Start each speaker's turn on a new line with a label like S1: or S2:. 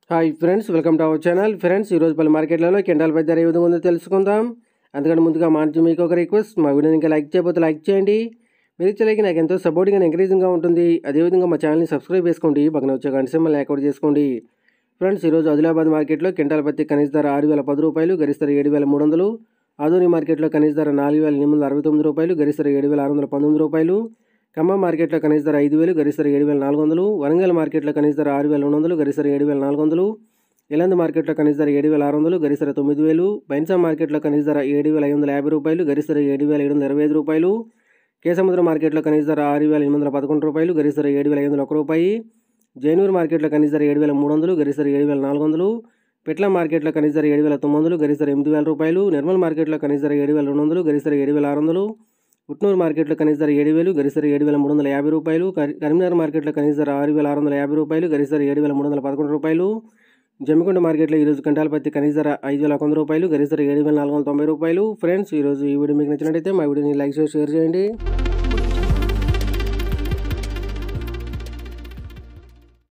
S1: hi friends welcome to our channel friends ఈరోజు పలు మార్కెట్లలో కింటాల పై ధర ఏ విధంగా ఉందో తెలుసుకుందాం అందుకని ముందుగా మా నుంచి మీకు ఒక రిక్వెస్ట్ మా వీడియోని ఇంకా లైక్ చేయకపోతే లైక్ చేయండి మీరు ఇచ్చే like నాకు ఎంతో సపోర్టింగ్ అండ్ ఎంకరేజింగ్గా ఉంటుంది అదేవిధంగా మా ఛానల్ని సబ్స్క్రైబ్ చేసుకోండి పక్కన వచ్చే గంట సింబల్ యాక్టివేట్ చేసుకోండి ఫ్రెండ్స్ ఈరోజు ఆదిలాబాద్ మార్కెట్లో కింటాల పత్తి కనీస ధర ఆరు వేల పది రూపాయలు గరిష్ట ధర ఏడు వేల మూడు వందలు ఆధునిక మార్కెట్లో కనీస ధర నాలుగు వేల ఎనిమిది వందల అరవై తొమ్మిది రూపాయలు గరిష్ట ధర ఏడు వేల ఆరు వందల పంతొమ్మిది రూపాయలు ఖమ్మం మార్కెట్లో కనీస ధర ఐదు వేలు గరిష్ట ధర ఏడు వేల నాలుగు వందలు వరంగల్ మార్కెట్లో కనీస ధర ఆరు వేల రెండు వందలు గరిష్ట ధర ఏడు వేల నాలుగు వందలు ఇలాంటి మార్కెట్లో కనీస ధర ఏడు వేల ఆరు వందలు గరిష్ట ధర తొమ్మిది వేలు బైన్సా మార్కెట్లో కనీస ధర ఏడు వేల ఐదు వందల యాభై రూపాయలు గరిష్ట ధర ఏడు వేల ఏడు వందల ఇరవై ఐదు రూపాయలు కేసముద్ర మార్కెట్లో కనీస ధర ఆరు వేల ఎనిమిది వందల పదకొండు రూపాయలు గరిష్ట ధర ఏడు వేల ఐదు వందల ఒక రూపాయి జైనూరు మార్కెట్లో కనీస ధర ఏడు వేల మూడు వందలు గరిష్ట ధర ఏడు వేల నాలుగు వందలు పెట్ల మార్కెట్లో కనీస ధర ఏడు వేల తొమ్మిది వందలు గరిష్ట ధర ఎనిమిది వేల రూపాయలు నిర్మల్ మార్కెట్లో కనీస ధర ఏడు వేల రెండు వందలు గరిష్ట ధర ఏడు వేల ఆరు వందలు ఉట్నూరు మార్కెట్లో కనీస ధర ఏడు వేలు గరిష్ట ధర ఏడు వేల మూడు వందల యాభై రూపాయలు కరి- కరీంనగర్ మార్కెట్లో కనీస ధర ఆరు వేల ఆరు వందల యాభై రూపాయలు గరిష్ట ధర ఏడు వేల మూడు వందల పదకొండు రూపాయలు జమ్మికొండ మార్కెట్లో ఈరోజు గంటాల పత్తి కనీస ధర ఐదు వేల ఒక వంద రూపాయలు గరిష్ట ధర ఏడు వేల నాలుగు వందల తొంభై రూపాయలు ఫ్రెండ్స్ ఈరోజు ఈ వీడియో మీకు నచ్చినట్టయితే మా వీడియోని లైక్ చేసి షేర్ చేయండి